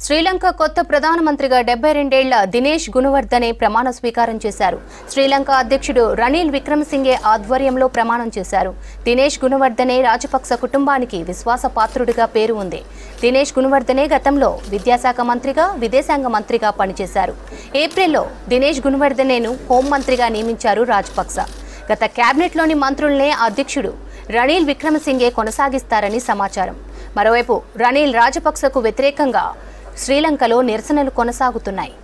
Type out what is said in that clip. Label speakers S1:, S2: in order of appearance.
S1: శ్రీలంక కొత్త ప్రధానమంత్రిగా డెబ్బై రెండేళ్ల దినేష్ గుణవర్ధనే ప్రమాణ స్వీకారం చేశారు శ్రీలంక అధ్యక్షుడు రనిల్ విక్రమసింగే ఆధ్వర్యంలో ప్రమాణం చేశారు దినేష్ గుణవర్ధనే రాజపక్స కుటుంబానికి విశ్వాసపాత్రుడిగా పేరు ఉంది దినేష్ గుణవర్ధనే గతంలో విద్యాశాఖ మంత్రిగా విదేశాంగ మంత్రిగా పనిచేశారు ఏప్రిల్లో దినేష్ గుణవర్ధనేను హోంమంత్రిగా నియమించారు రాజపక్స గత కేబినెట్లోని మంత్రులనే అధ్యక్షుడు రనిల్ విక్రమసింగే కొనసాగిస్తారని సమాచారం మరోవైపు రనిల్ రాజపక్సకు వ్యతిరేకంగా శ్రీలంకలో నిరసనలు కొనసాగుతున్నాయి